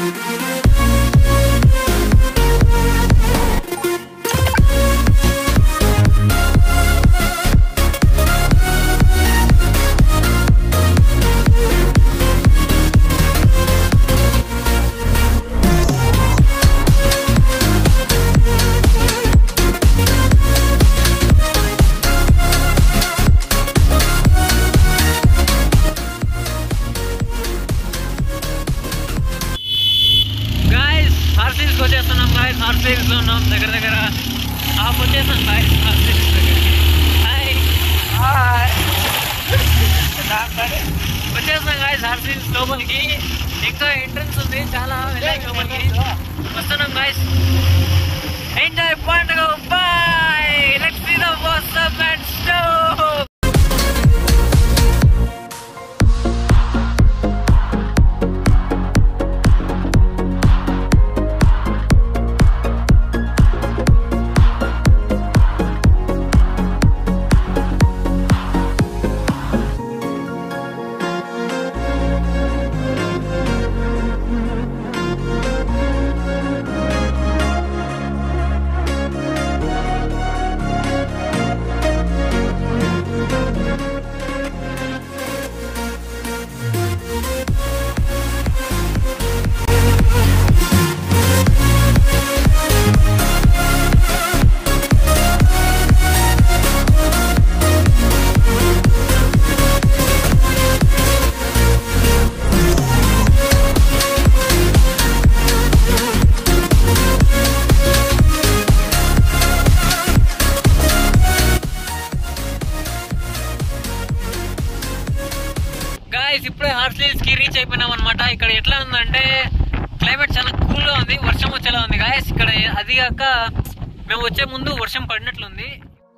Guys హార్సిల్స్కి వచ్చేస్తున్నాం guys హార్సిల్స్లో ఉన్నాం దగ్గర దగ్గర హాఫ్ వచ్చేసాం గాయస్ హార్సిల్స్ దగ్గరికి హాయ్ వచ్చేసాం గాయస్ హార్సిల్స్ లోపలికి ఇంకా ఎంట్రన్స్ ఉంది చాలా వెళ్ళాలి లోపలికి వస్తున్నాం గాయస్ ఎంజాయ్ పండుగ bye let's see the WhatsApp and show guys ఇప్పుడే హార్స్లీల్స్ కి రీచ్ అయిపోయినాం అనమాట ఇక్కడ ఎట్లా ఉందంటే క్లైమేట్ చాలా కూల్ గా ఉంది వర్షం వచ్చేలా ఉంది గాయస్ ఇక్కడ అది కాక మేము వచ్చే ముందు వర్షం పడినట్లుంది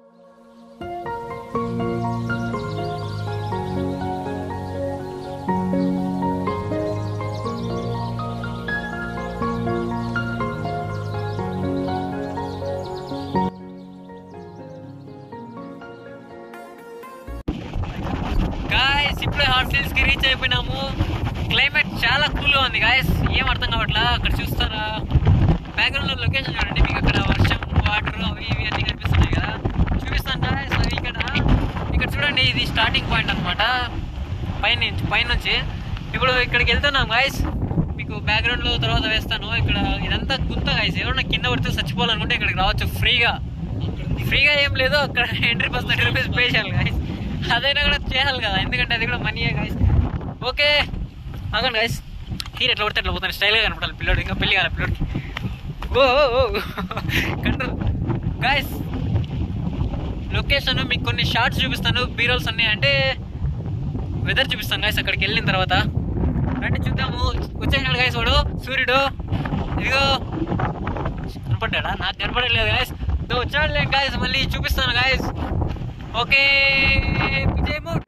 గాయస్ ఇప్పుడే హార్స్లీల్స్ కి రీచ్ అయిపోయినాము క్లైమేట్ చాలా కూల్ గా ఉంది గాయస్ ఏం అర్థం కావట్లా అక్కడ చూస్తారా బ్యాక్గ్రౌండ్ లో లొకేషన్ చూడండి మీకు అక్కడ వర్షం వాటర్ అవి ఇవి అన్ని కనిపిస్తున్నాయి కదా చూపిస్తాను గాయస్ అవి ఇక్కడ ఇక్కడ చూడండి ఇది స్టార్టింగ్ పాయింట్ అన్నమాట పైన పైన నుంచి ఇప్పుడు ఇక్కడికి వెళ్తున్నాం గాయస్ మీకు బ్యాక్గ్రౌండ్ లో తర్వాత వేస్తాను ఇక్కడ ఇదంతా గుంత గాయస్ ఎవరన్నా కింద పడితే చచ్చిపోవాలనుకుంటే ఇక్కడికి రావచ్చు ఫ్రీగా ఫ్రీగా ఏం లేదు అక్కడ entry pass thirty rupees pay చేయాలి గాయస్ అదైనా కూడా చేయాలి కదా ఎందుకంటే అది కూడా మనీయే గాయస్ ఓకే ఆగండి గాయస్ హీర్ ఎట్లా పడితే ఎట్లా పోతాను స్టైల్గా కనపడాలి పిల్లోడు ఇంకా పెళ్లి కావాలి పిల్లోడికి ఓ ఓ కంట్రోల్ గాయస్ లొకేషన్ మీకు కొన్ని షార్ట్స్ చూపిస్తాను బీరోల్స్ అన్ని అంటే వెదర్ చూపిస్తాను గాయస్ అక్కడికి వెళ్ళిన తర్వాత రండి చూద్దాము వచ్చేసాడు గాయస్ వాడు సూర్యుడు ఇదిగో కనపడ్డా నాకు కనపడలేదు గాయస్ వచ్చాడులే గాయస్ మళ్ళీ చూపిస్తాను గాయస్ ఓకే విజయ్ మూడ్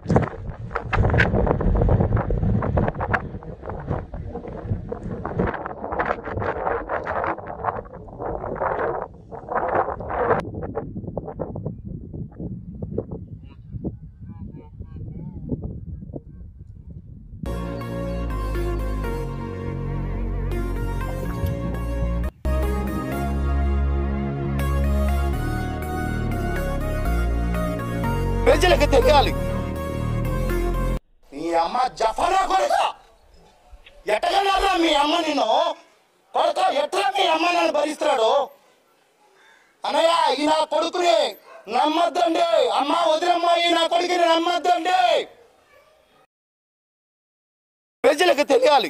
ప్రజలకు తెలియాలి నీ అమ్మ జఫనా కొడుక ఎట్టగలరా మీ అమ్మ నిన్ను కొడుక ఎట్లా మీ అమ్మ నన్ను భరిస్తున్నాడు అన్నయ్య ఈ నా కొడుకుని నమ్మద్దండి అమ్మ వదిలమ్మ ఈ నా కొడుకుని నమ్మద్దండి ప్రజలకు తెలియాలి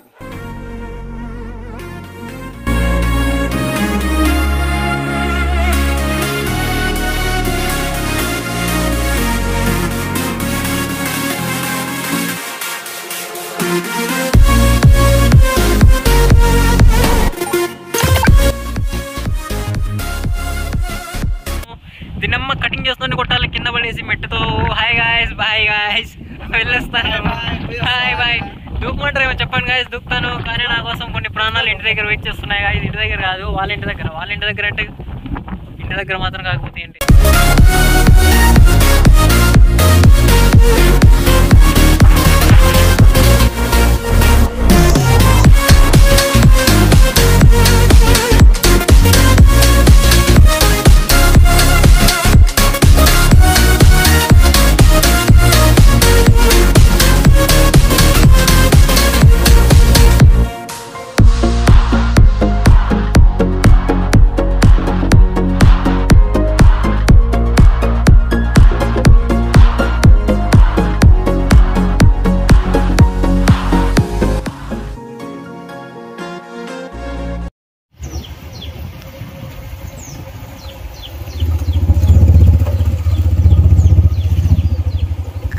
తినమ్మ కటింగ్ చేస్తుంటే కొట్టాలి కింద పడేసి మెట్టుతో హాయ్ గాయస్ బాయ్ గాయస్ వెళ్ళొస్తాను హాయ్ బాయ్ దూకమంటారు ఏమో చెప్పండి గాయస్ దూకుతాను కానీ నా కోసం కొన్ని ప్రాణాలు ఇంటి దగ్గర వెయిట్ చేస్తున్నాయి గాయస్ ఇంటి దగ్గర కాదు వాళ్ళ ఇంటి దగ్గర వాళ్ళ ఇంటి దగ్గర అంటే ఇంటి దగ్గర మాత్రం కాకపోతే ఏంటి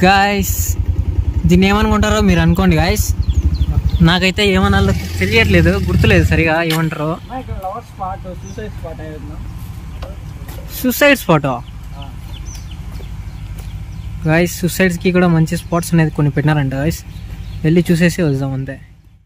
గాయస్ దీన్ని ఏమనుకుంటారో మీరు అనుకోండి గాయస్ నాకైతే ఏమనాలో తెలియట్లేదు గుర్తులేదు సరిగా ఏమంటారో ఇక్కడ లవర్ స్పాట్ సూసైడ్ స్పాట్ అయ్యిందా సూసైడ్ స్పాట్ గాయస్ సూసైడ్స్కి కూడా మంచి స్పాట్స్ అనేది కొన్ని పెట్టినారంట గాయస్ వెళ్ళి చూసేసి వద్దాం అంతే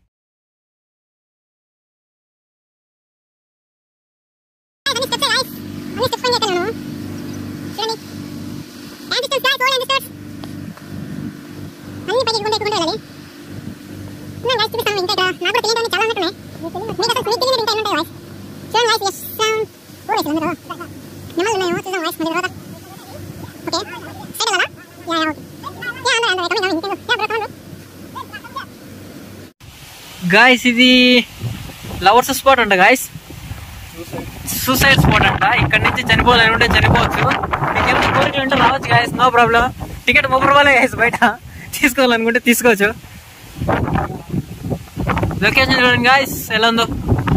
గాయస్ ఇది లవర్స్ స్పాట్ అంట గాయస్ సూసైడ్ స్పాట్ అంట ఇక్కడ నుంచి చనిపోవాలనుకుంటే చనిపోవచ్చు మీకేమైనా కోరికలు ఉంటే రావచ్చు గాయస్ నో ప్రాబ్లం టికెట్ ముగ్గురు రూపాయలే గాయస్ బయట తీసుకోవాలనుకుంటే తీసుకోవచ్చు లొకేషన్ చూడండి గాయస్ ఎలా ఉందో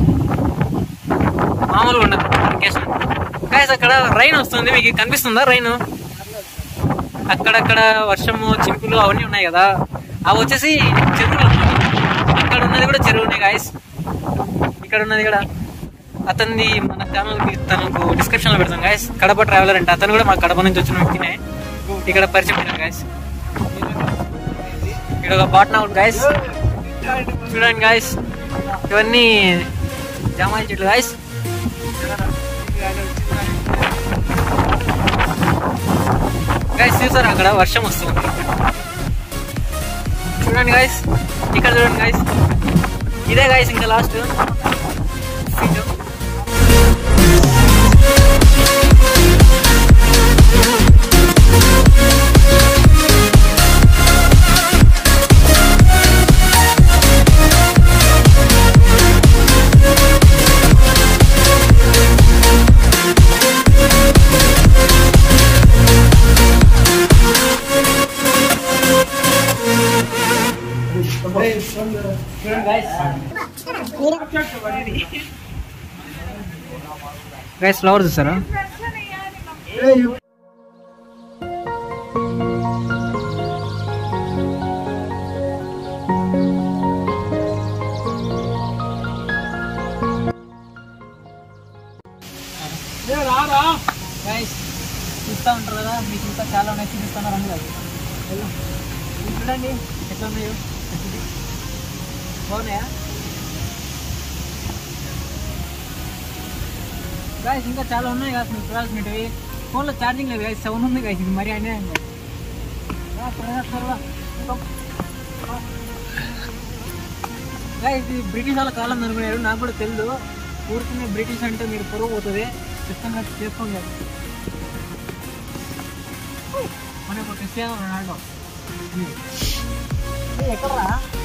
మామూలుగా ఉండదు లొకేషన్ గాయస్ అక్కడ రైన్ వస్తుంది మీకు కనిపిస్తుందా రైన్ అక్కడక్కడ వర్షము చినుకులు అవన్నీ ఉన్నాయి కదా అవి వచ్చేసి చెరువులు అన్నమాట. అక్కడ ఉన్నది కూడా చెరువునే గాయస్ ఇక్కడ ఉన్నది కూడా అతనిది మన ఛానల్ తనకు డిస్క్రిప్షన్ లో పెడతాం గాయస్ కడప ట్రావెలర్ అంటే అతను కూడా మా కడప నుంచి వచ్చిన వ్యక్తినే ఇక్కడ పరిచయం అయినారు గాయస్ ఇక్కడ ఒక పాట్నా ఉంది గాయస్ చూడండి గాయస్ ఇవన్నీ జామాయి చెట్లు గాయస్ గాయస్ చూసారు అక్కడ వర్షం వస్తుంది చూడండి గాయస్ ఇక్కడ చూడండి గాయస్ ఇదే గాయస్ ఇంకా లాస్ట్ గైస్ ఫ్లవర్ చూసారా రారా గైస్ చూస్తూ ఉంటారు కదా మీకు ఇంకా చాలా ఉన్నాయి చూపిస్తున్నారు అని కాదు వెళ్దాం. ఇవి చూడండి ఎట్లా ఉన్నాయో బాగున్నాయా గాయస్ ఇంకా చాలా ఉన్నాయి కదా మీకు చూడాల్సినవి ఫోన్లో ఛార్జింగ్ లేదు గాయస్ సెవెన్ ఉంది గాయస్ ఇది మరీ అన్యాయం guys. రా, త్వరగా, త్వరగా. గాయస్ ఇది బ్రిటిష్ వాళ్ళ కాలం అనుకున్నారు నాకు కూడా తెలియదు ఊరికి బ్రిటిష్ అంటే మీరు పొరుగు పోతుంది ఖచ్చితంగా చేసుకోండి కదా మనకు క్రిస్టియానో రొనాల్డో ఎక్కడరా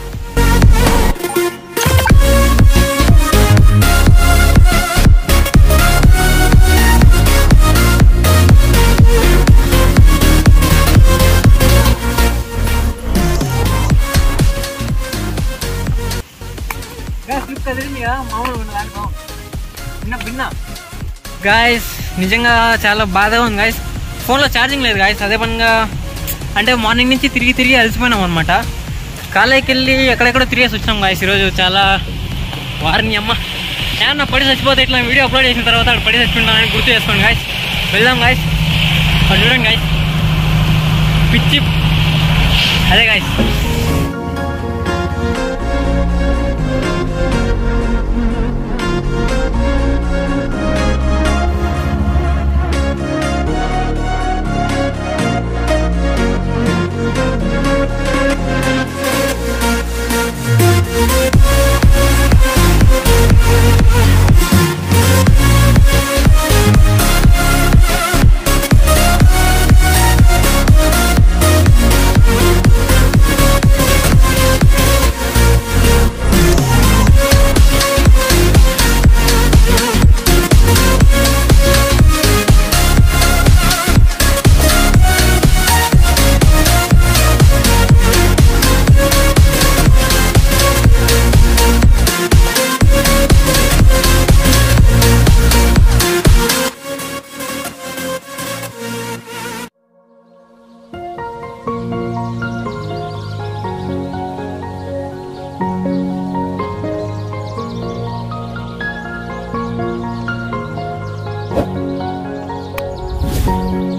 స్లిప్ కదిలింది కదా మామూలుగా ఉన్న దాంట్లో విన్నా విన్నా గాయస్ నిజంగా చాలా బాధగా ఉంది గాయస్ ఫోన్లో ఛార్జింగ్ లేదు గాయస్ అదే పనిగా అంటే మార్నింగ్ నుంచి తిరిగి తిరిగి అలసిపోయినాం అనమాట కాలేజీకి వెళ్ళి ఎక్కడెక్కడో తిరిగేసి వచ్చినాం గాయస్ ఈరోజు చాలా వారిని అమ్మ ఏమన్నా పడి చచ్చిపోతే ఇట్లా వీడియో అప్లోడ్ చేసిన తర్వాత అక్కడ పడి చచ్చిపోతామని గుర్తు చేసుకోండి గాయస్ వెళ్దాం గాయస్ అక్కడ చూడండి గాయస్ పిచ్చి అదే గాయస్ ఆ